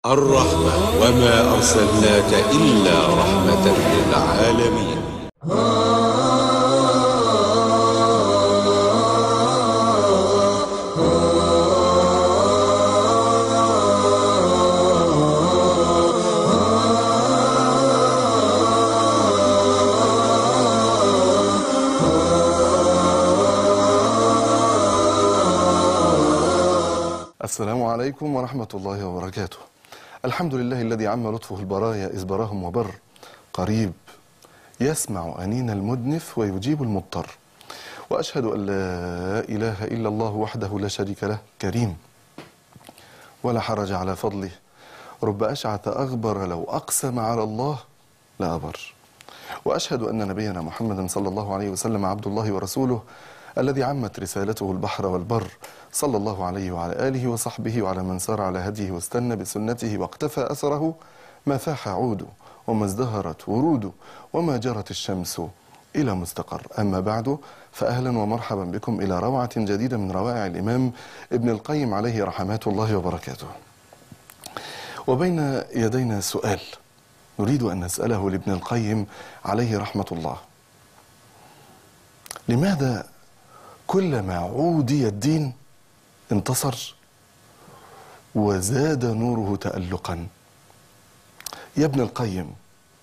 الرحمة وما أرسلناك إلا رحمة للعالمين السلام عليكم ورحمة الله وبركاته الحمد لله الذي عم لطفه البرايا إذ براهم وبر قريب يسمع أنين المدنف ويجيب المضطر وأشهد أن لا إله إلا الله وحده لا شريك له كريم ولا حرج على فضله رب أشعث أغبر لو أقسم على الله لأبر وأشهد أن نبينا محمدا صلى الله عليه وسلم عبد الله ورسوله الذي عمت رسالته البحر والبر صلى الله عليه وعلى آله وصحبه وعلى من سار على هديه واستنى بسنته واقتفى أثره ما فاح عود وما ازدهرت ورود وما جرت الشمس إلى مستقر أما بعد فأهلا ومرحبا بكم إلى روعة جديدة من روائع الإمام ابن القيم عليه رحمات الله وبركاته وبين يدينا سؤال نريد أن نسأله لابن القيم عليه رحمة الله لماذا كلما عودي الدين انتصر وزاد نوره تألقا يا ابن القيم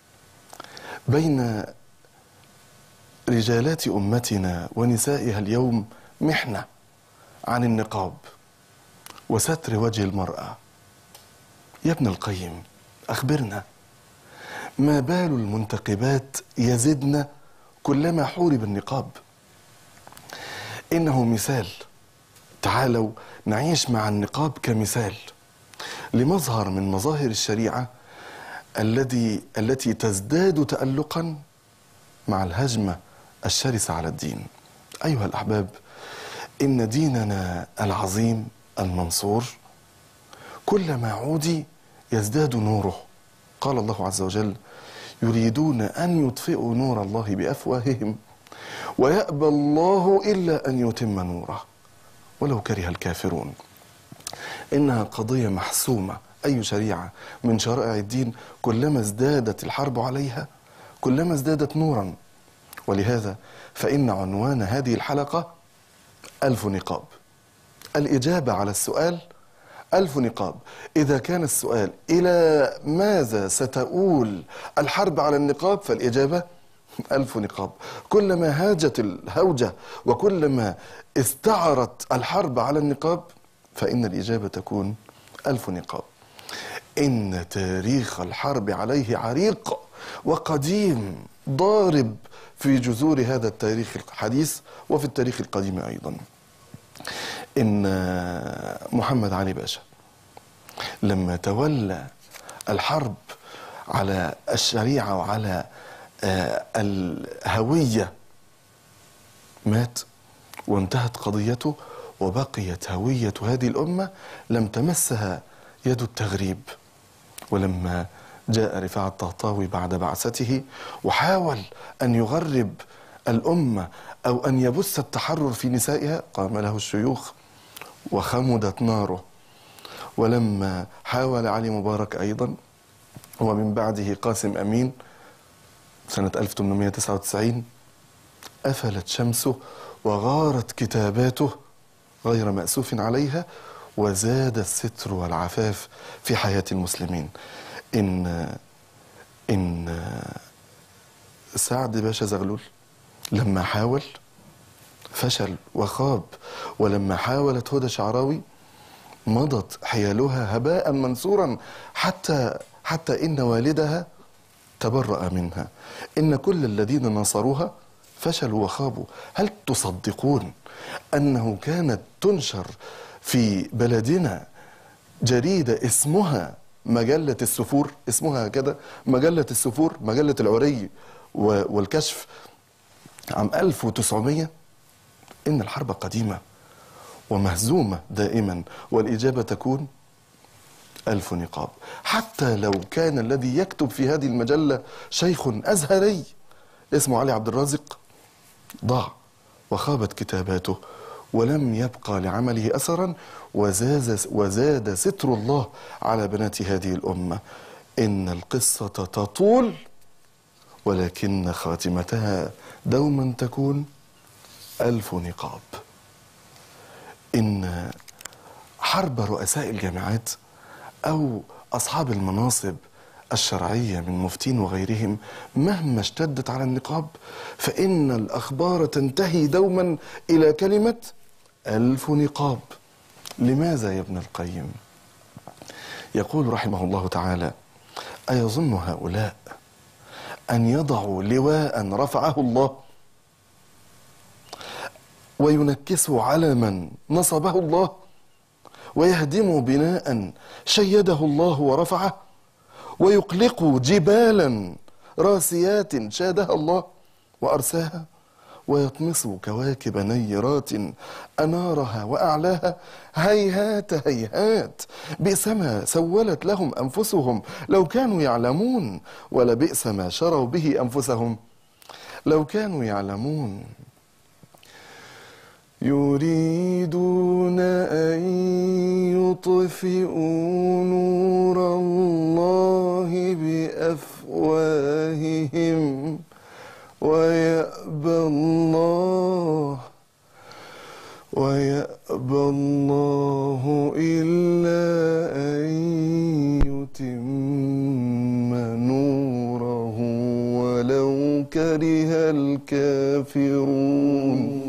بين رجالات أمتنا ونسائها اليوم محنة عن النقاب وستر وجه المرأة يا ابن القيم أخبرنا ما بال المنتقبات يزدن كلما حورب النقاب إنه مثال تعالوا نعيش مع النقاب كمثال لمظهر من مظاهر الشريعة الذي التي تزداد تألقا مع الهجمة الشرسة على الدين أيها الأحباب إن ديننا العظيم المنصور كلما عودي يزداد نوره قال الله عز وجل يريدون أن يطفئوا نور الله بأفواههم ويأبى الله إلا أن يتم نوره ولو كره الكافرون إنها قضية محسومة أي شريعة من شرائع الدين كلما ازدادت الحرب عليها كلما ازدادت نورا ولهذا فإن عنوان هذه الحلقة ألف نقاب الإجابة على السؤال ألف نقاب إذا كان السؤال إلى ماذا ستؤول الحرب على النقاب فالإجابة ألف نقاب كلما هاجت الهوجة وكلما استعرت الحرب على النقاب فإن الإجابة تكون ألف نقاب إن تاريخ الحرب عليه عريق وقديم ضارب في جذور هذا التاريخ الحديث وفي التاريخ القديم أيضا إن محمد علي باشا لما تولى الحرب على الشريعة وعلى الهوية مات وانتهت قضيته وبقيت هوية هذه الأمة لم تمسها يد التغريب ولما جاء رفاعة الطهطاوي بعد بعثته وحاول أن يغرب الأمة أو أن يبث التحرر في نسائها قام له الشيوخ وخمدت ناره ولما حاول علي مبارك أيضا ومن بعده قاسم أمين سنة 1899 أفلت شمسه وغارت كتاباته غير مأسوف عليها وزاد الستر والعفاف في حياة المسلمين إن إن سعد باشا زغلول لما حاول فشل وخاب ولما حاولت هدى شعراوي مضت حيالها هباء منثورا حتى حتى إن والدها تبرأ منها إن كل الذين ناصروها فشلوا وخابوا هل تصدقون أنه كانت تنشر في بلدنا جريدة اسمها مجلة السفور اسمها هكذا مجلة السفور مجلة العري والكشف عام 1900 إن الحرب قديمة ومهزومة دائما والإجابة تكون ألف نقاب حتى لو كان الذي يكتب في هذه المجلة شيخ أزهري اسمه علي عبد الرازق ضاع وخابت كتاباته ولم يبقى لعمله أثرا وزاد, وزاد ستر الله على بنات هذه الأمة إن القصة تطول ولكن خاتمتها دوما تكون ألف نقاب إن حرب رؤساء الجامعات أو أصحاب المناصب الشرعية من مفتين وغيرهم مهما اشتدت على النقاب فإن الأخبار تنتهي دوما إلى كلمة ألف نقاب لماذا يا ابن القيم يقول رحمه الله تعالى أيظن هؤلاء أن يضعوا لواء رفعه الله وينكسوا علما نصبه الله ويهدموا بناء شيده الله ورفعه ويقلقوا جبالا راسيات شادها الله وارساها ويطمسوا كواكب نيرات انارها واعلاها هيهات هيهات بئس ما سولت لهم انفسهم لو كانوا يعلمون ولبئس ما شروا به انفسهم لو كانوا يعلمون يريدون أن يطفئوا نور الله بأفواههم ويأبى الله ويأبى الله إلا أن يتم نوره ولو كره الكافرون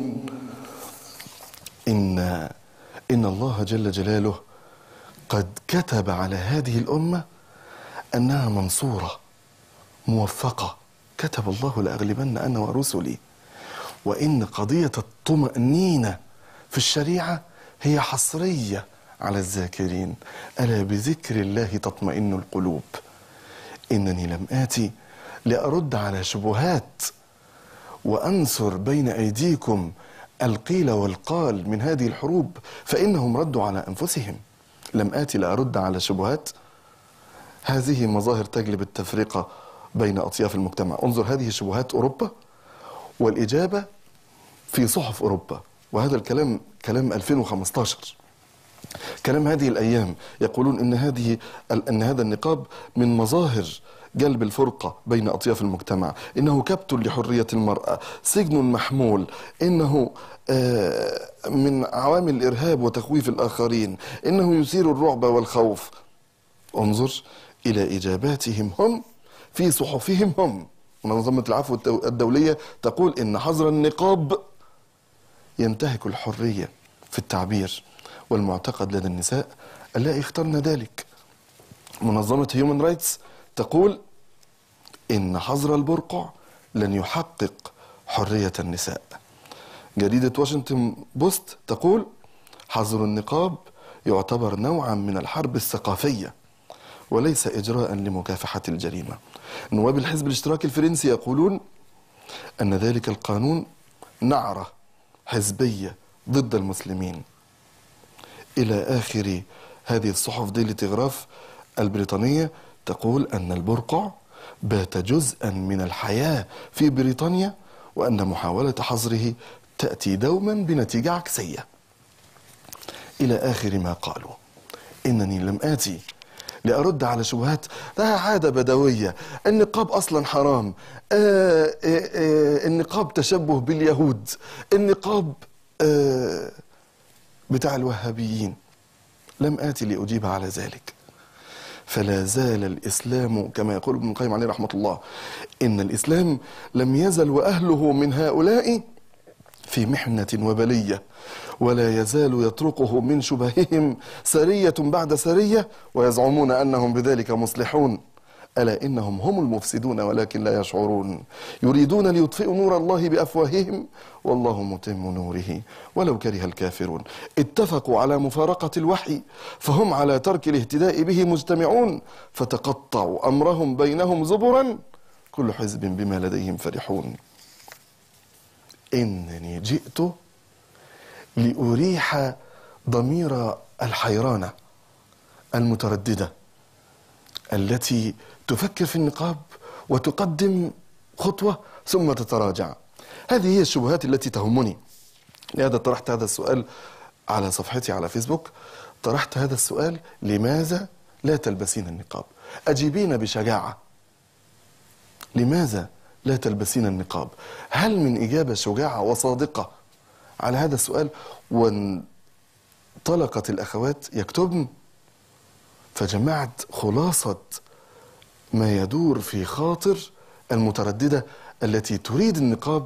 إن إن الله جل جلاله قد كتب على هذه الأمة أنها منصورة موفقة كتب الله لأغلبن أنا ورسلي وإن قضية الطمأنينة في الشريعة هي حصرية على الذاكرين ألا بذكر الله تطمئن القلوب إنني لم آتي لأرد على شبهات وأنصر بين أيديكم القيل والقال من هذه الحروب فإنهم ردوا على أنفسهم لم آتي لأرد على شبهات هذه مظاهر تجلب التفرقة بين أطياف المجتمع انظر هذه شبهات أوروبا والإجابة في صحف أوروبا وهذا الكلام كلام 2015 كلام هذه الأيام يقولون إن هذه أن هذا النقاب من مظاهر جلب الفرقة بين أطياف المجتمع إنه كبت لحرية المرأة سجن محمول إنه آه، من عوامل الإرهاب وتخويف الآخرين إنه يثير الرعب والخوف انظر إلى إجاباتهم هم في صحفهم هم منظمة العفو الدو- الدولية تقول إن حظر النقاب ينتهك الحرية في التعبير والمعتقد لدى النساء اللائي اخترن ذلك منظمة هيومن رايتس تقول إن حظر البرقع لن يحقق حرية النساء جريدة واشنطن بوست تقول حظر النقاب يعتبر نوعا من الحرب الثقافية وليس إجراء لمكافحة الجريمة نواب الحزب الاشتراكي الفرنسي يقولون أن ذلك القانون نعرة حزبية ضد المسلمين إلى آخر هذه الصحف ديلي تغراف البريطانية تقول أن البرقع بات جزءا من الحياة في بريطانيا وأن محاولة حظره تأتي دوما بنتيجة عكسية إلى آخر ما قالوا إنني لم آتي لأرد على شبهات ده عادة بدوية النقاب أصلا حرام آه آه آه النقاب تشبه باليهود النقاب آه بتاع الوهابيين لم آتي لأجيب على ذلك فلا زال الإسلام كما يقول ابن القيم عليه رحمة الله إن الإسلام لم يزل وأهله من هؤلاء في محنة وبلية ولا يزال يطرقه من شبههم سرية بعد سرية ويزعمون أنهم بذلك مصلحون ألا إنهم هم المفسدون ولكن لا يشعرون يريدون ليطفئوا نور الله بأفواههم والله متم نوره ولو كره الكافرون اتفقوا على مفارقة الوحي فهم على ترك الاهتداء به مجتمعون فتقطعوا أمرهم بينهم زبرا كل حزب بما لديهم فرحون إنني جئت لأريح ضمير الحيرانة المترددة التي تفكر في النقاب وتقدم خطوة ثم تتراجع هذه هي الشبهات التي تهمني لهذا طرحت هذا السؤال على صفحتي على فيسبوك طرحت هذا السؤال لماذا لا تلبسين النقاب أجيبين بشجاعة لماذا لا تلبسين النقاب هل من إجابة شجاعة وصادقة على هذا السؤال وانطلقت الأخوات يكتبن فجمعت خلاصة ما يدور في خاطر المترددة التي تريد النقاب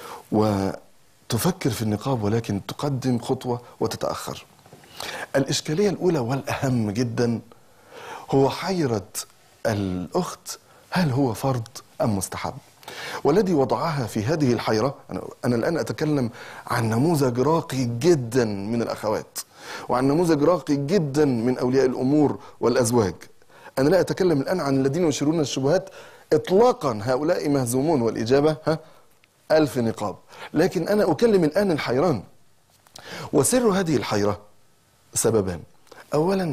وتفكر في النقاب ولكن تقدم خطوة وتتأخر الإشكالية الأولى والأهم جدا هو حيرة الأخت هل هو فرض أم مستحب والذي وضعها في هذه الحيرة أنا- أنا الآن أتكلم عن نموذج راقي جدا من الأخوات وعن نموذج راقي جدا من أولياء الأمور والأزواج أنا لا أتكلم الآن عن الذين يشيرون الشبهات إطلاقا هؤلاء مهزومون والإجابة ها ألف نقاب لكن أنا أكلم الآن الحيران وسر هذه الحيرة سببان أولا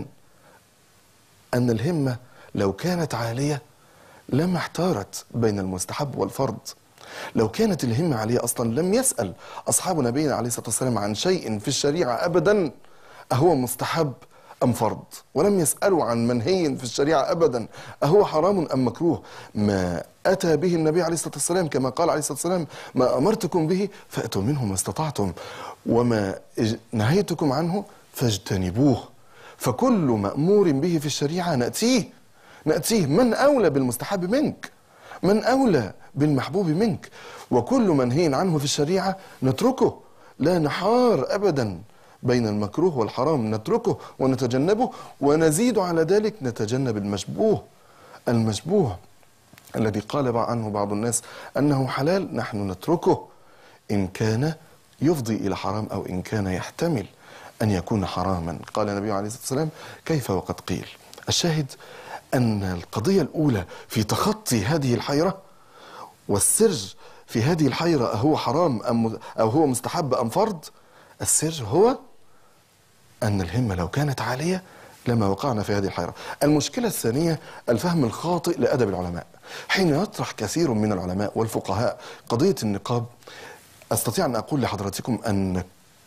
أن الهمة لو كانت عالية لما احتارت بين المستحب والفرض لو كانت الهمة عالية أصلا لم يسأل أصحاب نبينا عليه الصلاة والسلام عن شيء في الشريعة أبدا أهو مستحب أم فرض ولم يسألوا عن منهي في الشريعة أبدا أهو حرام أم مكروه ما أتى به النبي عليه الصلاة والسلام كما قال عليه الصلاة والسلام ما أمرتكم به فأتوا منه ما استطعتم وما اج- نهيتكم عنه فاجتنبوه فكل مأمور به في الشريعة نأتيه نأتيه من أولى بالمستحب منك من أولى بالمحبوب منك وكل منهي عنه في الشريعة نتركه لا نحار أبدا بين المكروه والحرام نتركه ونتجنبه ونزيد على ذلك نتجنب المشبوه المشبوه الذي قال عنه بعض الناس أنه حلال نحن نتركه إن كان يفضي إلى حرام أو إن كان يحتمل أن يكون حراما قال النبي عليه الصلاة والسلام كيف وقد قيل الشاهد أن القضية الأولى في تخطي هذه الحيرة والسر في هذه الحيرة أهو حرام أم أو هو مستحب أم فرض السر هو أن الهمة لو كانت عالية لما وقعنا في هذه الحيرة المشكلة الثانية الفهم الخاطئ لأدب العلماء حين يطرح كثير من العلماء والفقهاء قضية النقاب أستطيع أن أقول لحضراتكم أن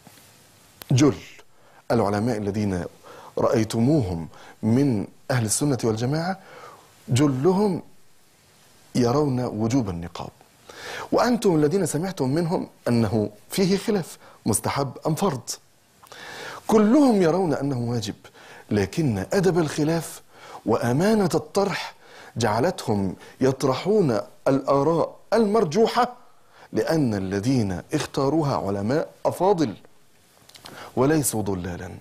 جل العلماء الذين رأيتموهم من أهل السنة والجماعة جلهم يرون وجوب النقاب وأنتم الذين سمعتم منهم أنه فيه خلاف مستحب أم فرض كلهم يرون أنه واجب لكن أدب الخلاف وأمانة الطرح جعلتهم يطرحون الآراء المرجوحة لأن الذين اختاروها علماء أفاضل وليسوا ضلالا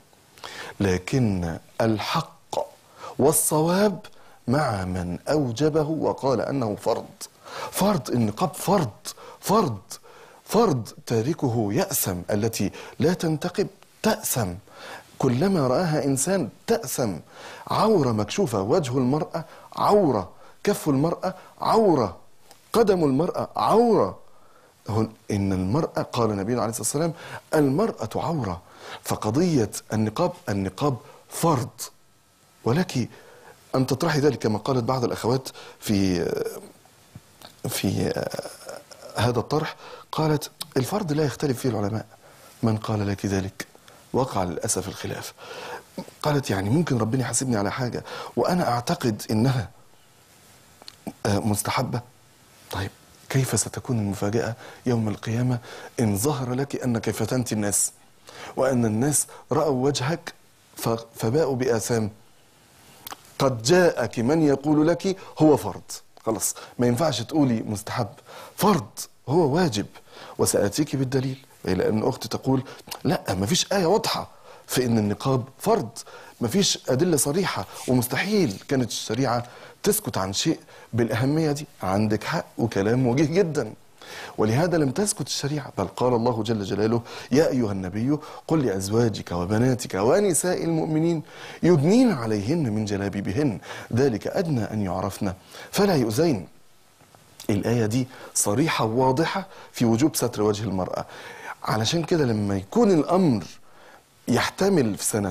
لكن الحق والصواب مع من أوجبه وقال أنه فرض فرض النقاب فرض فرض فرض تاركه يأسم التي لا تنتقب تأسم كلما رآها إنسان تأسم عورة مكشوفة وجه المرأة عورة كف المرأة عورة قدم المرأة عورة هن- إن المرأة قال نبينا عليه الصلاة والسلام المرأة عورة فقضية النقاب النقاب فرض ولك أن تطرحي ذلك كما قالت بعض الأخوات في في هذا الطرح قالت الفرض لا يختلف فيه العلماء من قال لك ذلك وقع للأسف الخلاف قالت يعني ممكن ربنا يحاسبني على حاجة وأنا أعتقد إنها آه، مستحبة طيب كيف ستكون المفاجأة يوم القيامة إن ظهر لك أنك فتنت الناس وأن الناس رأوا وجهك ف- فباءوا بآثام قد جاءك من يقول لك هو فرض خلاص ما ينفعش تقولي مستحب فرض هو واجب وسأتيك بالدليل إلى أن أختي تقول لا ما فيش آية واضحة في أن النقاب فرض ما فيش أدلة صريحة ومستحيل كانت الشريعة تسكت عن شيء بالأهمية دي عندك حق وكلام وجيه جدا ولهذا لم تسكت الشريعة بل قال الله جل جلاله يا أيها النبي قل لأزواجك وبناتك ونساء المؤمنين يدنين عليهن من جلابيبهن ذلك أدنى أن يعرفن فلا يؤذين الآية دي صريحة وواضحة في وجوب ستر وجه المرأة علشان كده لما يكون الأمر يحتمل في سنة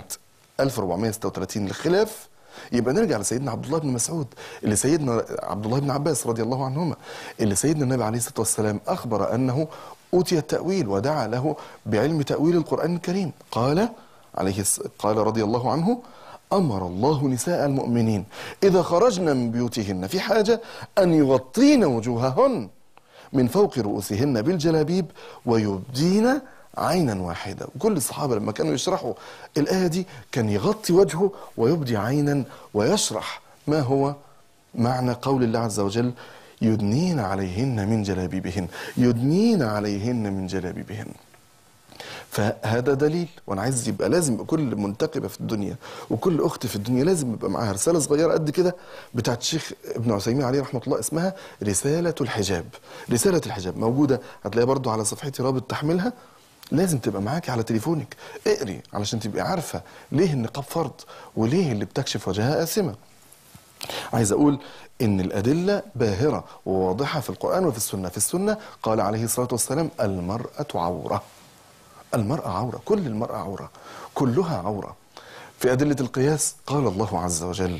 1436 الخلاف يبقى نرجع لسيدنا عبد الله بن مسعود اللي سيدنا عبد الله بن عباس رضي الله عنهما اللي سيدنا النبي عليه الصلاة والسلام أخبر أنه أوتي التأويل ودعا له بعلم تأويل القرآن الكريم قال عليه الس- قال رضي الله عنه أمر الله نساء المؤمنين إذا خرجن من بيوتهن في حاجة أن يغطين وجوههن من فوق رؤوسهن بالجلابيب ويبدين عينا واحدة وكل الصحابة لما كانوا يشرحوا الآية دي كان يغطي وجهه ويبدي عينا ويشرح ما هو معنى قول الله عز وجل يدنين عليهن من جلابيبهن يدنين عليهن من جلابيبهن فهذا دليل وانا عايز يبقى لازم يبقى كل منتقبه في الدنيا وكل اخت في الدنيا لازم يبقى معاها رساله صغيره قد كده بتاعت الشيخ ابن عثيمين عليه رحمه الله اسمها رساله الحجاب رساله الحجاب موجوده هتلاقيها برضو على صفحتي رابط تحملها لازم تبقى معاكي على تليفونك اقري علشان تبقي عارفه ليه النقاب فرض وليه اللي بتكشف وجهها آثمه عايز اقول ان الادله باهره وواضحه في القران وفي السنه في السنه قال عليه الصلاه والسلام المراه عوره المراه عوره كل المراه عوره كلها عوره في ادله القياس قال الله عز وجل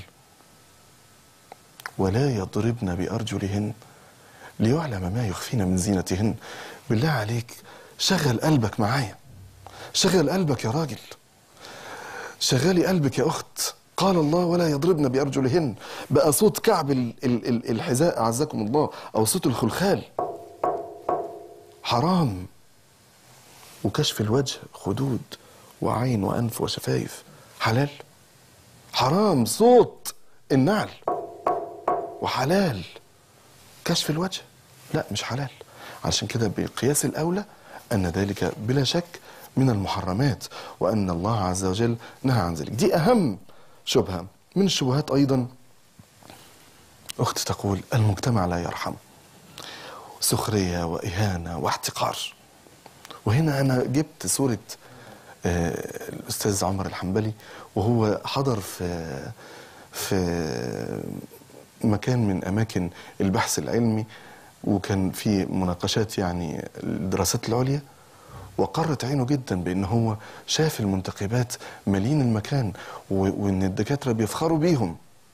ولا يضربن بارجلهن ليعلم ما يخفين من زينتهن بالله عليك شغل قلبك معايا شغل قلبك يا راجل شغالي قلبك يا اخت قال الله ولا يضربن بارجلهن بقى صوت كعب ال- ال- ال- الحذاء اعزكم الله او صوت الخلخال حرام وكشف الوجه خدود وعين وانف وشفايف حلال حرام صوت النعل وحلال كشف الوجه لا مش حلال علشان كده بقياس الأولى أن ذلك بلا شك من المحرمات وأن الله عز وجل نهى عن ذلك دي أهم شبهة من الشبهات أيضا أخت تقول المجتمع لا يرحم سخرية وإهانة واحتقار وهنا أنا جبت صورة آه، الأستاذ عمر الحنبلي وهو حضر في في مكان من أماكن البحث العلمي وكان في مناقشات يعني الدراسات العليا وقرت عينه جدا بان هو شاف المنتقبات مالين المكان و- وان الدكاتره بيفخروا بيهم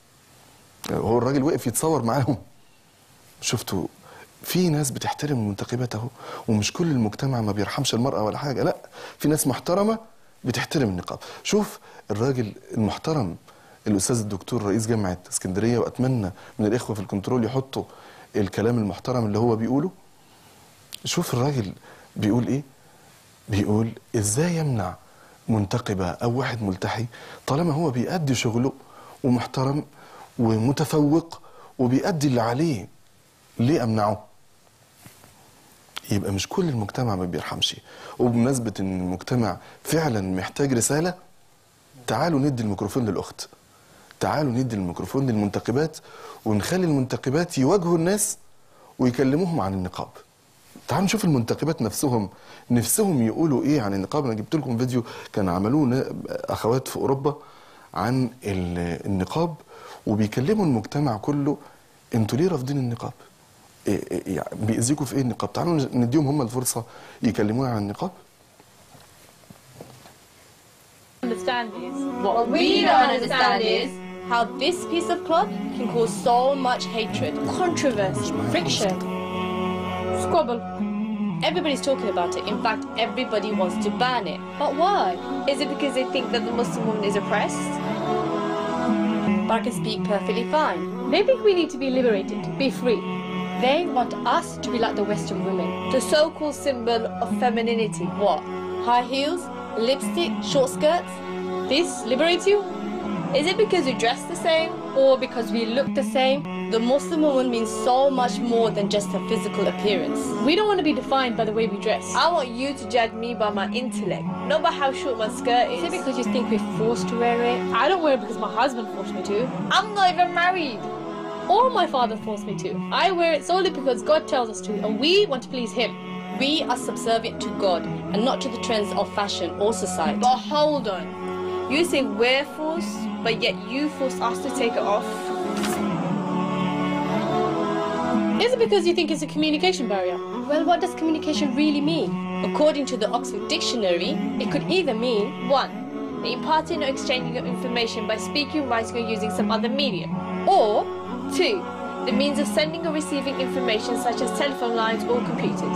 هو الراجل وقف يتصور معاهم شفتوا في ناس بتحترم المنتقبات اهو ومش كل المجتمع ما بيرحمش المرأة ولا حاجة لا في ناس محترمة بتحترم النقاب شوف الراجل المحترم الأستاذ الدكتور رئيس جامعة اسكندرية وأتمنى من الإخوة في الكنترول يحطوا الكلام المحترم اللي هو بيقوله شوف الراجل بيقول إيه بيقول إزاي يمنع منتقبة أو واحد ملتحي طالما هو بيأدي شغله ومحترم ومتفوق وبيأدي اللي عليه ليه أمنعه يبقى مش كل المجتمع ما بيرحمش وبمناسبة ان المجتمع فعلا محتاج رسالة تعالوا ندي الميكروفون للأخت تعالوا ندي الميكروفون للمنتقبات ونخلي المنتقبات يواجهوا الناس ويكلموهم عن النقاب تعالوا نشوف المنتقبات نفسهم نفسهم يقولوا ايه عن النقاب انا جبت لكم فيديو كان عملوه نا- اخوات في اوروبا عن ال- النقاب وبيكلموا المجتمع كله انتوا ليه رافضين النقاب إيه- إيه- يعني بيأذيكوا في ايه النقاب تعالوا نديهم هم الفرصه يكلمونا عن النقاب understand is What we don't understand is how this piece of cloth can cause so much hatred. controversy, friction, squabble. Everybody's talking about it. In fact, everybody wants to ban it. But why? Is it because they think that the Muslim woman is oppressed? But I can speak perfectly fine. They think we need to be liberated, be free. They want us to be like the Western women. The so-called symbol of femininity, what? High heels, lipstick, short skirts? This liberates you? Is it because you dress the same? Or because we look the same. The Muslim woman means so much more than just her physical appearance. We don't want to be defined by the way we dress. I want you to judge me by my intellect, not by how short my skirt Is is. it because you think we're forced to wear it? I don't wear it because my husband forced me to. I'm not even married. Or my father forced me to. I wear it solely because God tells us to, and we want to please Him. We are subservient to God and not to the trends of fashion or society. But hold on. You say we're forced, but yet you force us to take it off. Is it because you think it's a communication barrier? Well, what does communication really mean? According to the Oxford Dictionary, It could either mean One, the imparting or exchanging of information by speaking, writing, or using some other medium. or Two, the means of sending or receiving information such as telephone lines or computers.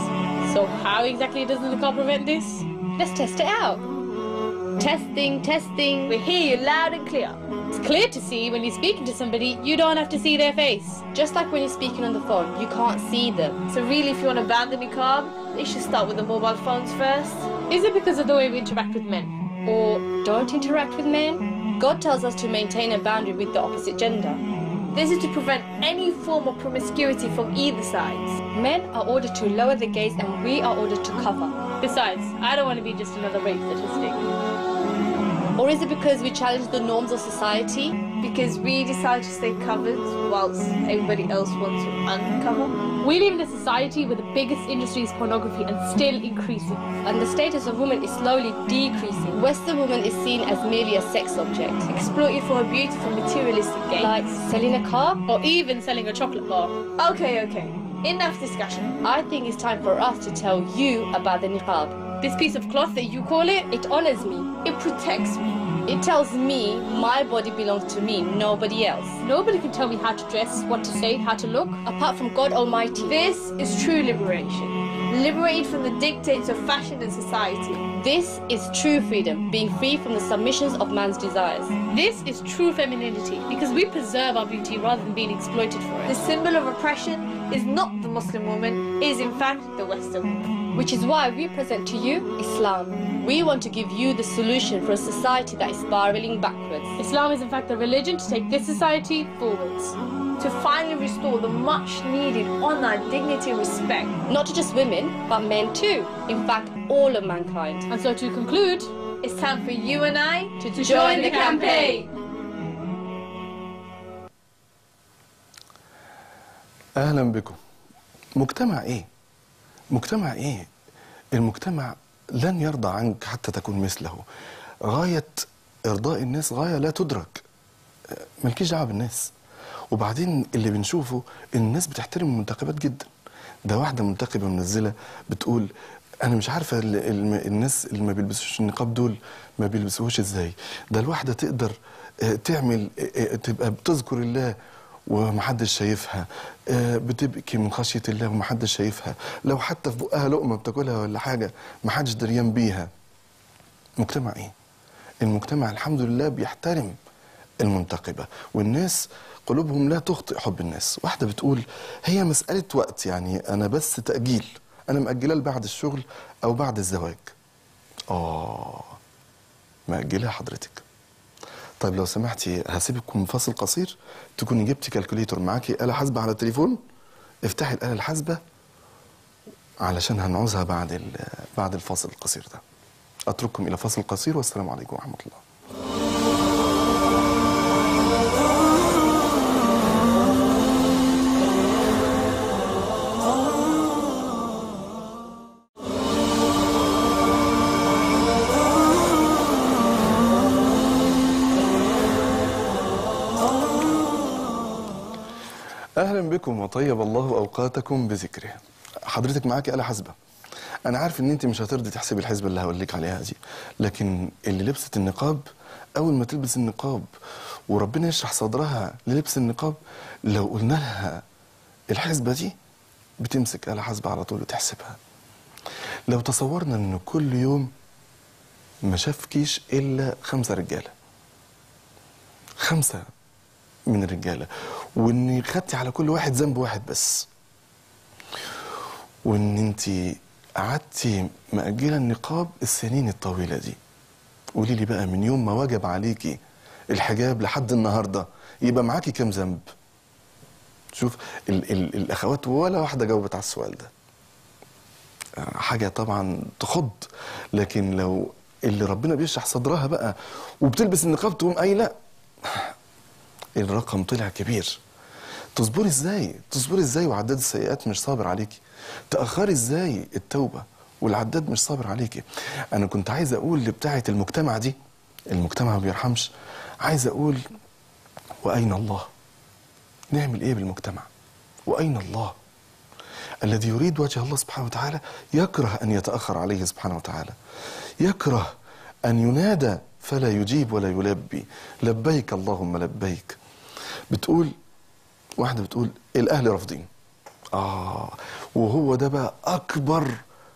So how exactly does the niqab prevent this? Let's test it out. Testing, testing. We hear you loud and clear. It's clear to see when you're speaking to somebody, you don't have to see their face. Just like when you're speaking on the phone, you can't see them. So really, if you want to ban the niqab, they should start with the mobile phones first. Is it because of the way we interact with men? Or don't interact with men. God tells us to maintain a boundary with the opposite gender. This is to prevent any form of promiscuity from either sides. Men are ordered to lower the gaze and we are ordered to cover. Besides, I don't want to be just another rape statistic. Or is it because we challenge the norms of society? Because we decide to stay covered whilst everybody else wants to uncover. We live in a society where the biggest industry is pornography and still increasing. And the status of woman is slowly decreasing. Western woman is seen as merely a sex object. Exploited for a beautiful materialistic gain. Like selling a car? Or even selling a chocolate bar. Okay, okay. Enough discussion. I think it's time for us to tell you about the niqab. This piece of cloth that you call it, It honors me. It protects me. It tells me my body belongs to me, nobody else. nobody can tell me how to dress, what to say, how to look. Apart from God Almighty. This is true liberation. Liberated from the dictates of fashion and society. This is true freedom, being free from the submissions of man's desires. This is true femininity because we preserve our beauty rather than being exploited for The it. symbol of oppression is not the Muslim woman, it is in fact the Western woman. Which is why we present to you Islam. We want to give you the solution for a society that is spiraling backwards. Islam is in fact the religion to take this society forwards. To finally restore the much needed honor, dignity, and respect. Not to just women, but men too. In fact, all of mankind. And so to conclude, It's time for you and I to, to join the campaign. اهلا بكم مجتمع ايه مجتمع ايه المجتمع لن يرضى عنك حتى تكون مثله غايه ارضاء الناس غايه لا تدرك آه، مالكيش دعوه بالناس وبعدين اللي بنشوفه ان الناس بتحترم المنتخبات جدا ده واحده منتخبه منزله بتقول انا مش عارفه ال- ال- الناس اللي ما بيلبسوش النقاب دول ما بيلبسوهوش ازاي ده الواحده تقدر آه، تعمل آه، آه، تبقى بتذكر الله ومحدش شايفها آه، بتبكي من خشية الله ومحدش شايفها لو حتى في بقها لقمة بتاكلها ولا حاجة محدش دريان بيها مجتمع ايه المجتمع الحمد لله بيحترم المنتقبة والناس قلوبهم لا تخطئ حب الناس واحدة بتقول هي مسألة وقت يعني أنا بس تأجيل أنا مأجلة لبعد الشغل أو بعد الزواج آه مأجلها حضرتك طيب لو سمحتي هسيبكم فاصل قصير تكوني جبتي كالكوليتور معاكي آلة حاسبة على التليفون افتحي الآلة الحاسبة علشان هنعوزها بعد ال- بعد الفاصل القصير ده أترككم إلى فاصل قصير والسلام عليكم ورحمة الله اهلا بكم وطيب الله اوقاتكم بذكره حضرتك معاكي آلة حاسبة انا عارف ان انت مش هترضي تحسبي الحسبة اللي هقول لك عليها دي لكن اللي لبست النقاب اول ما تلبس النقاب وربنا يشرح صدرها للبس النقاب لو قلنا لها الحسبة دي بتمسك آلة حاسبة على طول وتحسبها لو تصورنا ان كل يوم ما شافكيش الا خمسة رجاله خمسة من الرجاله وان خدتي على كل واحد ذنب واحد بس وان انت قعدتي مأجلة النقاب السنين الطويلة دي قولي لي بقى من يوم ما وجب عليكي الحجاب لحد النهارده يبقى معاكي كام ذنب شوف ال ال الاخوات ولا واحده جاوبت على السؤال ده حاجه طبعا تخض لكن لو اللي ربنا بيشرح صدرها بقى وبتلبس النقاب تقوم قايله الرقم طلع كبير تصبري ازاي تصبري ازاي وعداد السيئات مش صابر عليكي تاخري ازاي التوبه والعداد مش صابر عليكي انا كنت عايز اقول لبتاعه المجتمع دي المجتمع ما بيرحمش عايز اقول واين الله نعمل ايه بالمجتمع واين الله الذي يريد وجه الله سبحانه وتعالى يكره ان يتاخر عليه سبحانه وتعالى يكره ان ينادى فلا يجيب ولا يلبي لبيك اللهم لبيك بتقول واحده بتقول الاهل رافضين اه وهو ده بقى اكبر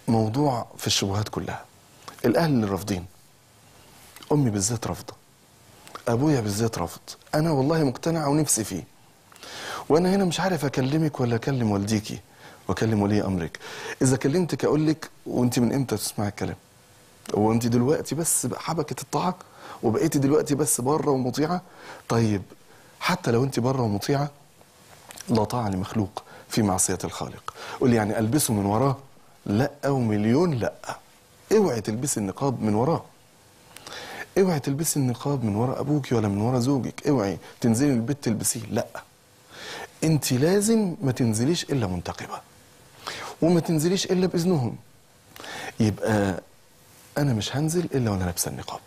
موضوع في الشبهات كلها الاهل اللي رافضين امي بالذات رافضه ابويا بالذات رافض انا والله مقتنع ونفسي فيه وانا هنا مش عارف اكلمك ولا اكلم والديكي واكلم ولي امرك اذا كلمتك اقول لك وانت من امتى تسمعي الكلام هو انت دلوقتي بس حبكت الطاعه وبقيتي دلوقتي بس بره ومطيعه طيب حتى لو انت بره ومطيعه لا طاعه لمخلوق في معصيه الخالق قول يعني البسه من وراه لا او مليون لا اوعي تلبسي النقاب من وراه اوعي تلبسي النقاب من ورا ابوك ولا من ورا زوجك اوعي تنزلي البيت تلبسيه لا انت لازم ما تنزليش الا منتقبه وما تنزليش الا باذنهم يبقى انا مش هنزل الا وانا لابسه النقاب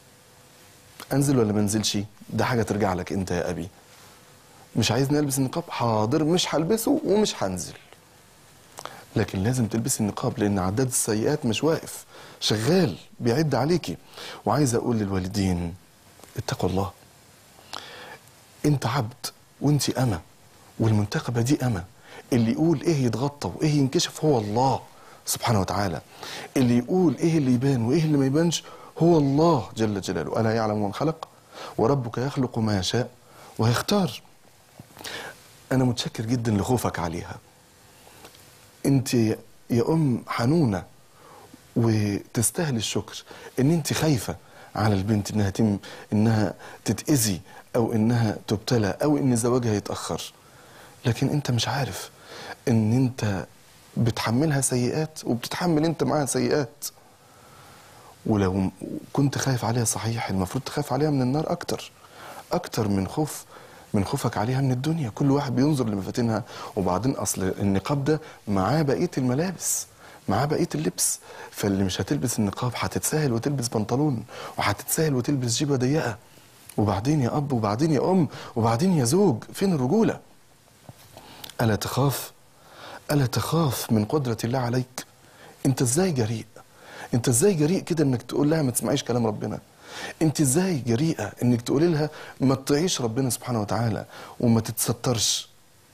انزل ولا ما انزلش ده حاجه ترجع لك انت يا ابي مش عايزني البس النقاب حاضر مش هلبسه ومش هنزل لكن لازم تلبسي النقاب لان عداد السيئات مش واقف شغال بيعد عليكي وعايز اقول للوالدين اتقوا الله انت عبد وانت اما والمنتخبه دي اما اللي يقول ايه يتغطى وايه ينكشف هو الله سبحانه وتعالى اللي يقول ايه اللي يبان وايه اللي ما يبانش هو الله جل جلاله الا يعلم من خلق وربك يخلق ما يشاء ويختار انا متشكر جدا لخوفك عليها انت يا ام حنونه وتستاهل الشكر ان انت خايفه على البنت انها تم انها تتاذي او انها تبتلى او ان زواجها يتاخر لكن انت مش عارف ان انت بتحملها سيئات وبتتحمل انت معاها سيئات ولو كنت خايف عليها صحيح المفروض تخاف عليها من النار اكتر اكتر من خوف من خوفك عليها من الدنيا كل واحد بينظر لمفاتنها وبعدين اصل النقاب ده معاه بقيه الملابس معاه بقيه اللبس فاللي مش هتلبس النقاب هتتساهل وتلبس بنطلون وهتتساهل وتلبس جيبه ضيقه وبعدين يا اب وبعدين يا ام وبعدين يا زوج فين الرجوله الا تخاف الا تخاف من قدره الله عليك انت ازاي جريء انت ازاي جريء كده انك تقول لها ما تسمعيش كلام ربنا انت ازاي جريئه انك تقولي لها ما تطيعيش ربنا سبحانه وتعالى وما تتسترش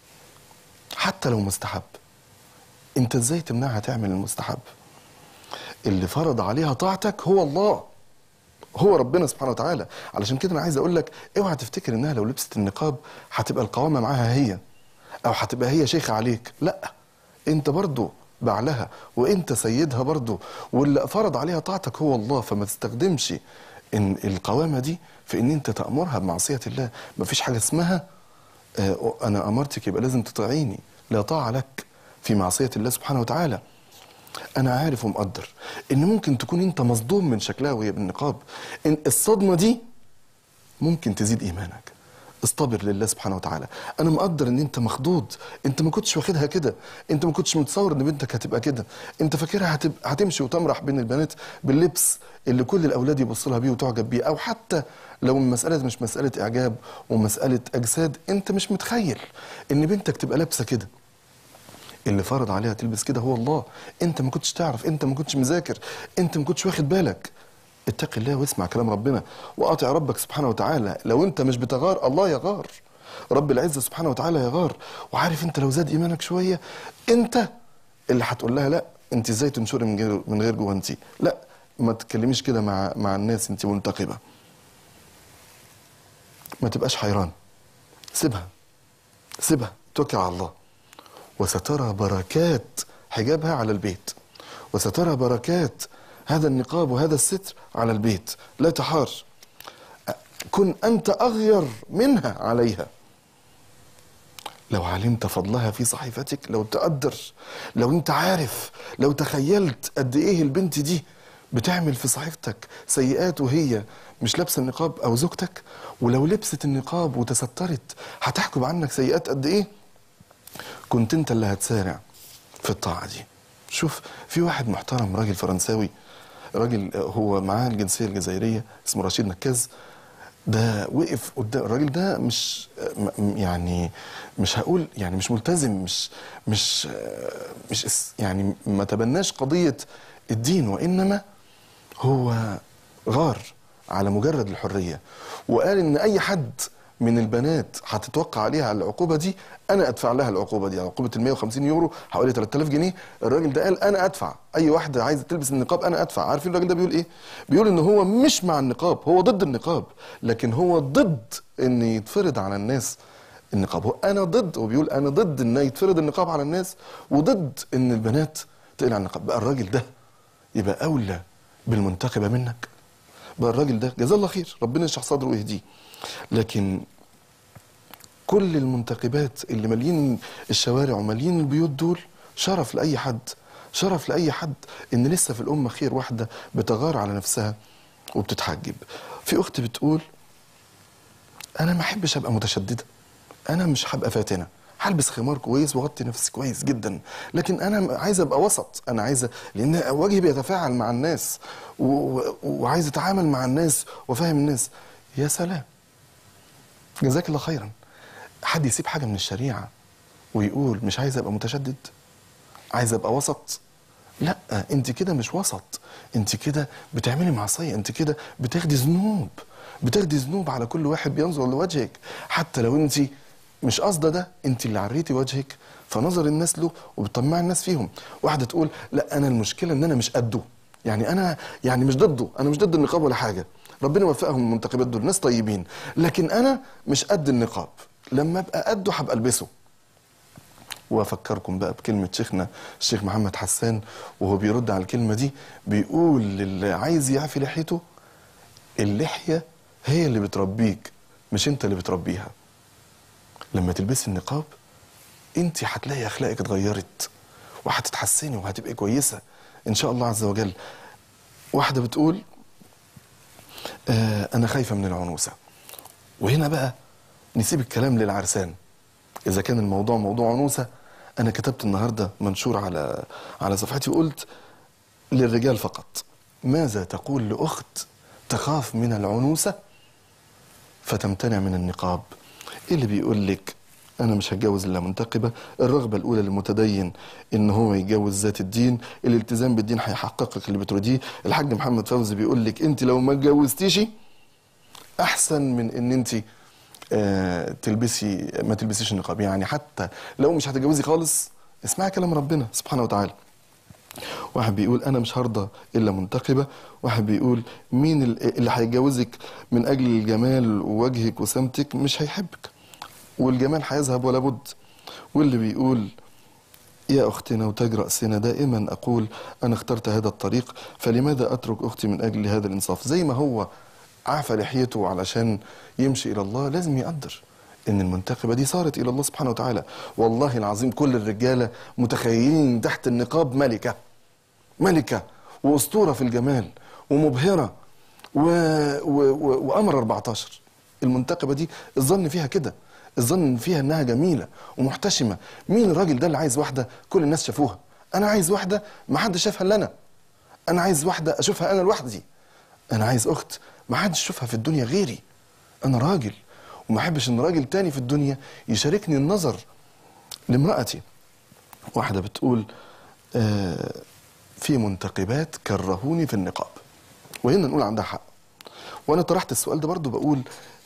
حتى لو مستحب انت ازاي تمنعها تعمل المستحب اللي فرض عليها طاعتك هو الله هو ربنا سبحانه وتعالى علشان كده انا عايز اقول لك اوعى تفتكر انها لو لبست النقاب هتبقى القوامه معاها هي او هتبقى هي شيخه عليك لا انت برضو بعلها وانت سيدها برضو واللي فرض عليها طاعتك هو الله فما تستخدمش ان القوامه دي في ان انت تامرها بمعصيه الله مفيش حاجه اسمها آه، انا امرتك يبقى لازم تطيعيني لا طاعه لك في معصيه الله سبحانه وتعالى انا عارف ومقدر ان ممكن تكون انت مصدوم من شكلها وهي بالنقاب ان الصدمه دي ممكن تزيد ايمانك اصطبر لله سبحانه وتعالى انا مقدر ان انت مخضوض انت ما كنتش واخدها كده انت ما كنتش متصور ان بنتك هتبقى كده انت فاكرها هتبقى هتمشي وتمرح بين البنات باللبس اللي كل الاولاد يبصوا لها بيه وتعجب بيه او حتى لو المساله مش مساله اعجاب ومساله اجساد انت مش متخيل ان بنتك تبقى لابسه كده اللي فرض عليها تلبس كده هو الله انت ما كنتش تعرف انت ما كنتش مذاكر انت ما كنتش واخد بالك اتق الله واسمع كلام ربنا واطع ربك سبحانه وتعالى لو انت مش بتغار الله يغار رب العزه سبحانه وتعالى يغار وعارف انت لو زاد ايمانك شويه انت اللي هتقول لها لا انت ازاي تنشري من غير من غير جوانتي لا ما تتكلميش كده مع مع الناس انت منتقبه ما تبقاش حيران سيبها سيبها توكل على الله وسترى بركات حجابها على البيت وسترى بركات هذا النقاب وهذا الستر على البيت لا تحار كن أنت أغير منها عليها لو علمت فضلها في صحيفتك لو تقدر لو انت عارف لو تخيلت قد ايه البنت دي بتعمل في صحيفتك سيئات وهي مش لابسه النقاب او زوجتك ولو لبست النقاب وتسترت هتحكم عنك سيئات قد ايه كنت انت اللي هتسارع في الطاعه دي شوف في واحد محترم راجل فرنساوي راجل هو معاه الجنسيه الجزائريه اسمه رشيد نكاز ده وقف قدام الراجل ده مش م- يعني مش هقول يعني مش ملتزم مش مش مش اس- يعني ما تبناش قضيه الدين وانما هو غار على مجرد الحريه وقال ان اي حد من البنات هتتوقع عليها العقوبه دي انا ادفع لها العقوبه دي عقوبه ال 150 يورو حوالي 3000 جنيه الراجل ده قال انا ادفع اي واحده عايزه تلبس النقاب انا ادفع عارفين الراجل ده بيقول ايه بيقول ان هو مش مع النقاب هو ضد النقاب لكن هو ضد ان يتفرض على الناس النقاب هو انا ضد وبيقول انا ضد ان يتفرض النقاب على الناس وضد ان البنات تقلع النقاب بقى الراجل ده يبقى اولى بالمنتخبه منك بقى الراجل ده جزاه الله خير ربنا يشرح صدره ويهديه لكن كل المنتخبات اللي مالين الشوارع ومالين البيوت دول شرف لاي حد شرف لاي حد ان لسه في الامه خير واحده بتغار على نفسها وبتتحجب في اخت بتقول انا ما احبش ابقى متشدده انا مش هبقى فاتنه هلبس خمار كويس واغطي نفسي كويس جدا لكن انا عايز ابقى وسط انا عايز لان وجهي بيتفاعل مع الناس و... و... وعايز اتعامل مع الناس وافهم الناس يا سلام جزاك الله خيرا حد يسيب حاجه من الشريعه ويقول مش عايز ابقى متشدد عايز ابقى وسط لا انت كده مش وسط انت كده بتعملي معصيه انت كده بتاخدي ذنوب بتاخدي ذنوب على كل واحد بينظر لوجهك حتى لو انت مش قصده ده انت اللي عريتي وجهك فنظر الناس له وبتطمعي الناس فيهم واحده تقول لا انا المشكله ان انا مش قده يعني انا يعني مش ضده انا مش ضد النقاب ولا حاجه ربنا يوفقهم المنتخبات دول ناس طيبين لكن انا مش قد النقاب لما ابقى قده هبقى البسه وافكركم بقى بكلمه شيخنا الشيخ محمد حسان وهو بيرد على الكلمه دي بيقول للي عايز يعفي لحيته اللحيه هي اللي بتربيك مش انت اللي بتربيها لما تلبسي النقاب انت هتلاقي اخلاقك اتغيرت وهتتحسني وهتبقي كويسه ان شاء الله عز وجل واحده بتقول آه انا خايفه من العنوسه وهنا بقى نسيب الكلام للعرسان اذا كان الموضوع موضوع عنوسه انا كتبت النهارده منشور على على صفحتي وقلت للرجال فقط ماذا تقول لاخت تخاف من العنوسه فتمتنع من النقاب إيه اللي بيقول لك انا مش هتجوز الا منتقبه الرغبه الاولى للمتدين ان هو يتجوز ذات الدين الالتزام بالدين هيحققك اللي بتريديه الحاج محمد فوزي بيقول لك انت لو ما اتجوزتيش احسن من ان انت آه تلبسي ما تلبسيش النقاب يعني حتى لو مش هتتجوزي خالص اسمعي كلام ربنا سبحانه وتعالى واحد بيقول انا مش هرضى الا منتقبه واحد بيقول مين اللي هيتجوزك من اجل الجمال ووجهك وسمتك مش هيحبك والجمال هيذهب ولا بد واللي بيقول يا أختنا وتاج رأسنا دائما أقول أنا اخترت هذا الطريق فلماذا أترك أختي من أجل هذا الإنصاف زي ما هو عفى لحيته علشان يمشي إلى الله لازم يقدر إن المنتخبة دي صارت إلى الله سبحانه وتعالى والله العظيم كل الرجالة متخيلين تحت النقاب ملكة ملكة وأسطورة في الجمال ومبهرة و... و... و... وأمر 14 المنتخبة دي الظن فيها كده الظن فيها انها جميله ومحتشمه مين الراجل ده اللي عايز واحده كل الناس شافوها انا عايز واحده ما حدش شافها الا انا انا عايز واحده اشوفها انا لوحدي انا عايز اخت ما حدش يشوفها في الدنيا غيري انا راجل وما احبش ان راجل تاني في الدنيا يشاركني النظر لامرأتي واحدة بتقول آه في منتقبات كرهوني في النقاب وهنا نقول عندها حق وانا طرحت السؤال ده برضو بقول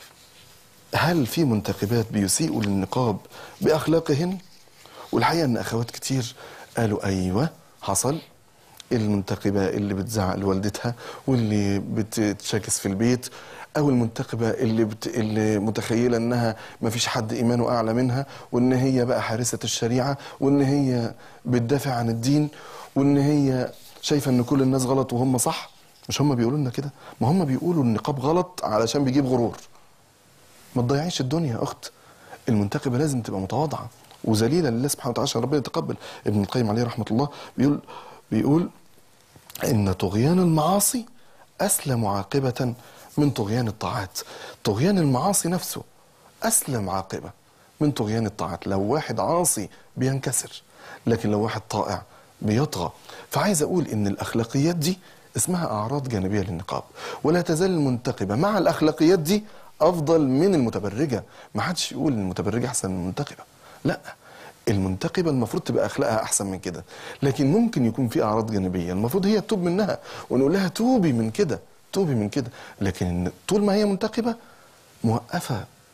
هل في منتخبات بيسيئوا للنقاب باخلاقهن والحقيقه ان اخوات كتير قالوا ايوه حصل المنتقبه اللي بتزعق لوالدتها واللي بتشاكس في البيت او المنتقبه اللي بت... اللي متخيله انها ما فيش حد ايمانه اعلى منها وان هي بقى حارسه الشريعه وان هي بتدافع عن الدين وان هي شايفه ان كل الناس غلط وهم صح مش هم بيقولوا لنا كده ما هم بيقولوا النقاب غلط علشان بيجيب غرور ما تضيعيش الدنيا يا اخت المنتخبه لازم تبقى متواضعه وذليله لله سبحانه وتعالى عشان ربنا يتقبل ابن القيم عليه رحمه الله بيقول بيقول ان طغيان المعاصي اسلم عاقبه من طغيان الطاعات طغيان المعاصي نفسه اسلم عاقبه من طغيان الطاعات لو واحد عاصي بينكسر لكن لو واحد طائع بيطغى فعايز اقول ان الاخلاقيات دي اسمها اعراض جانبيه للنقاب ولا تزال المنتقبه مع الاخلاقيات دي افضل من المتبرجه ما حدش يقول المتبرجه احسن من المنتقبه لا المنتقبه المفروض تبقى اخلاقها احسن من كده لكن ممكن يكون في اعراض جانبيه المفروض هي تتوب منها ونقول لها توبي من كده توبي من كده لكن طول ما هي منتقبه موقفه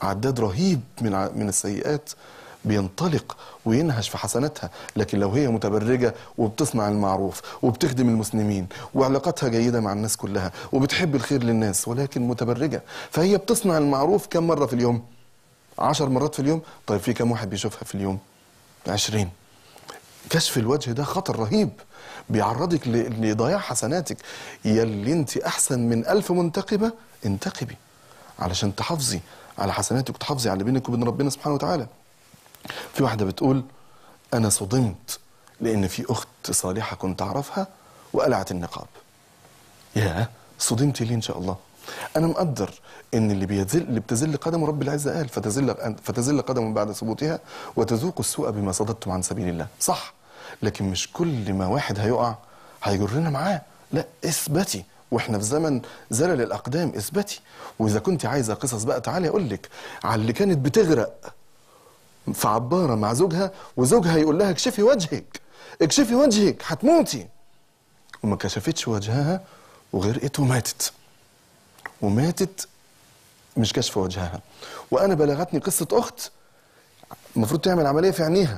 عداد رهيب من ع- من السيئات بينطلق وينهش في حسناتها لكن لو هي متبرجة وبتصنع المعروف وبتخدم المسلمين وعلاقاتها جيدة مع الناس كلها وبتحب الخير للناس ولكن متبرجة فهي بتصنع المعروف كم مرة في اليوم عشر مرات في اليوم طيب في كم واحد بيشوفها في اليوم عشرين كشف الوجه ده خطر رهيب بيعرضك ل- لضياع حسناتك يلي انت احسن من الف منتقبه انتقبي علشان تحافظي على حسناتك وتحافظي على اللي بينك وبين ربنا سبحانه وتعالى في واحده بتقول انا صدمت لان في اخت صالحه كنت اعرفها وقلعت النقاب يا صدمتي ليه ان شاء الله انا مقدر ان اللي بيذل اللي بتذل قدم رب العزه قال فتزل فتزل قدم بعد ثبوتها وتذوق السوء بما صددتم عن سبيل الله صح لكن مش كل ما واحد هيقع هيجرنا معاه لا اثبتي واحنا في زمن زلل الاقدام اثبتي واذا كنت عايزه قصص بقى تعالي اقول لك على اللي كانت بتغرق في عباره مع زوجها وزوجها يقول لها اكشفي وجهك اكشفي وجهك هتموتي وما كشفتش وجهها وغرقت وماتت وماتت مش كشف وجهها وانا بلغتني قصه اخت المفروض تعمل عمليه في عينيها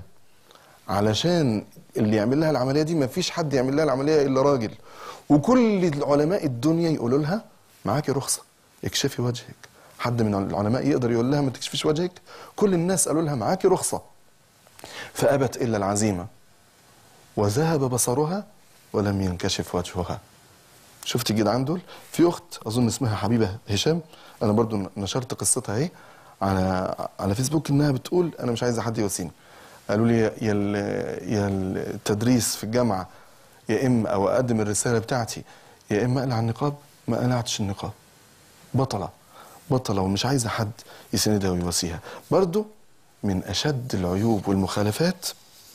علشان اللي يعمل لها العمليه دي ما فيش حد يعمل لها العمليه الا راجل وكل علماء الدنيا يقولوا لها معاكي رخصه اكشفي وجهك حد من العلماء يقدر يقول لها ما تكشفيش وجهك كل الناس قالوا لها معاكي رخصه فابت الا العزيمه وذهب بصرها ولم ينكشف وجهها شفت الجدعان دول في اخت اظن اسمها حبيبه هشام انا برضو نشرت قصتها اهي على على فيسبوك انها بتقول انا مش عايزه حد يوصيني قالوا لي يا ال- يا التدريس في الجامعه يا اما او اقدم الرساله بتاعتي يا اما اقلع النقاب ما قلعتش النقاب بطله بطله ومش عايزه حد يسندها ويواسيها برضو من اشد العيوب والمخالفات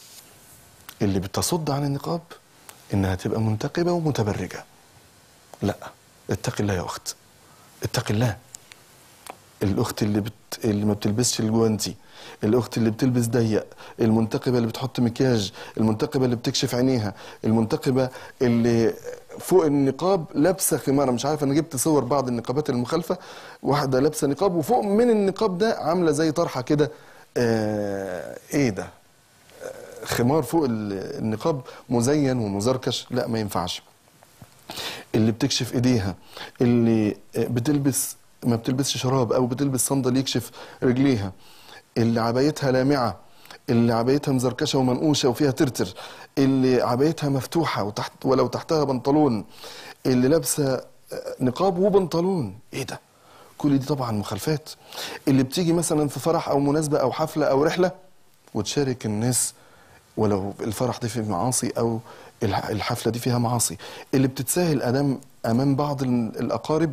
اللي بتصد عن النقاب انها تبقى منتقبه ومتبرجه لا اتق الله يا اخت اتق الله الاخت اللي بت... اللي ما بتلبسش الجوانتي الاخت اللي بتلبس ضيق المنتقبه اللي بتحط مكياج المنتقبه اللي بتكشف عينيها المنتقبه اللي فوق النقاب لابسه خماره مش عارف انا جبت صور بعض النقابات المخالفه واحده لابسه نقاب وفوق من النقاب ده عامله زي طرحه كده آه ايه ده آه خمار فوق ال- النقاب مزين ومزركش لا ما ينفعش اللي بتكشف ايديها اللي بتلبس ما بتلبسش شراب او بتلبس صندل يكشف رجليها اللي عبايتها لامعه اللي عبايتها مزركشه ومنقوشه وفيها ترتر اللي عبايتها مفتوحه وتحت ولو تحتها بنطلون اللي لابسه نقاب وبنطلون ايه ده كل دي طبعا مخالفات اللي بتيجي مثلا في فرح او مناسبه او حفله او رحله وتشارك الناس ولو الفرح ده فيه معاصي او الح- الحفله دي فيها معاصي اللي بتتساهل امام امام بعض ال- الاقارب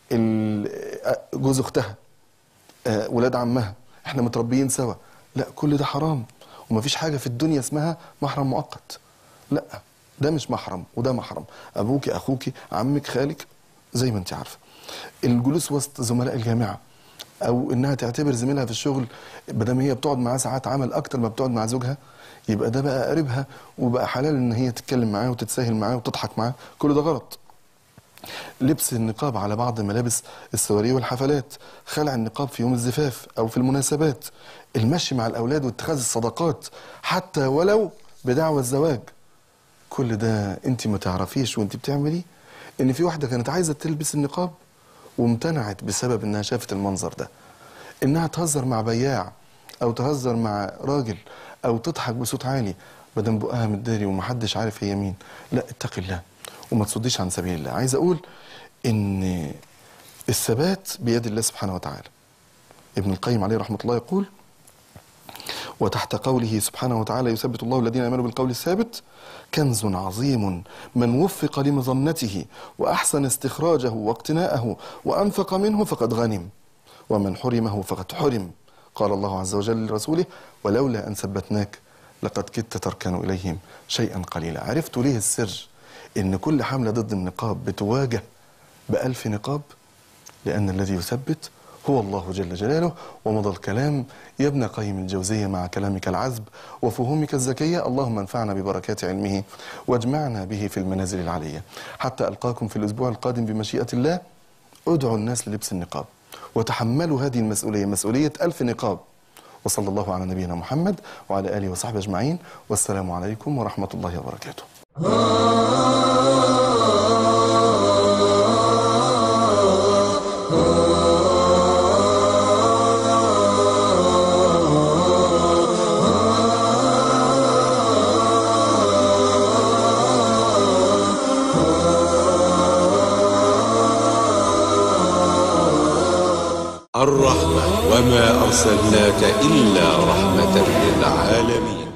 ال- جوز اختها آه، ولاد عمها احنا متربيين سوا لا كل ده حرام ومفيش حاجه في الدنيا اسمها محرم مؤقت لا ده مش محرم وده محرم ابوك اخوك عمك خالك زي ما انت عارفه الجلوس وسط زملاء الجامعه او انها تعتبر زميلها في الشغل بدل هي بتقعد معاه ساعات عمل اكتر ما بتقعد مع زوجها يبقى ده بقى قريبها وبقى حلال ان هي تتكلم معاه وتتساهل معاه وتضحك معاه كل ده غلط لبس النقاب على بعض ملابس السواري والحفلات خلع النقاب في يوم الزفاف او في المناسبات المشي مع الاولاد واتخاذ الصداقات حتى ولو بدعوى الزواج كل ده انت ما تعرفيش وانت بتعملي ان في واحده كانت عايزه تلبس النقاب وامتنعت بسبب انها شافت المنظر ده انها تهزر مع بياع او تهزر مع راجل او تضحك بصوت عالي بدل بقها متداري ومحدش عارف هي مين لا اتقي الله وما تصديش عن سبيل الله عايز اقول ان الثبات بيد الله سبحانه وتعالى ابن القيم عليه رحمه الله يقول وتحت قوله سبحانه وتعالى يثبت الله الذين امنوا بالقول الثابت كنز عظيم من وفق لمظنته واحسن استخراجه واقتناءه وانفق منه فقد غنم ومن حرمه فقد حرم قال الله عز وجل لرسوله ولولا ان ثبتناك لقد كدت تركن اليهم شيئا قليلا عرفت ليه السر ان كل حمله ضد النقاب بتواجه بألف نقاب لأن الذي يثبت هو الله جل جلاله ومضى الكلام يا ابن قيم الجوزية مع كلامك العذب وفهومك الزكية اللهم انفعنا ببركات علمه واجمعنا به في المنازل العلية حتى ألقاكم في الأسبوع القادم بمشيئة الله ادعوا الناس للبس النقاب وتحملوا هذه المسؤولية مسؤولية ألف نقاب وصلى الله على نبينا محمد وعلى آله وصحبه أجمعين والسلام عليكم ورحمة الله وبركاته الرحمة وما أرسلناك إلا رحمة للعالمين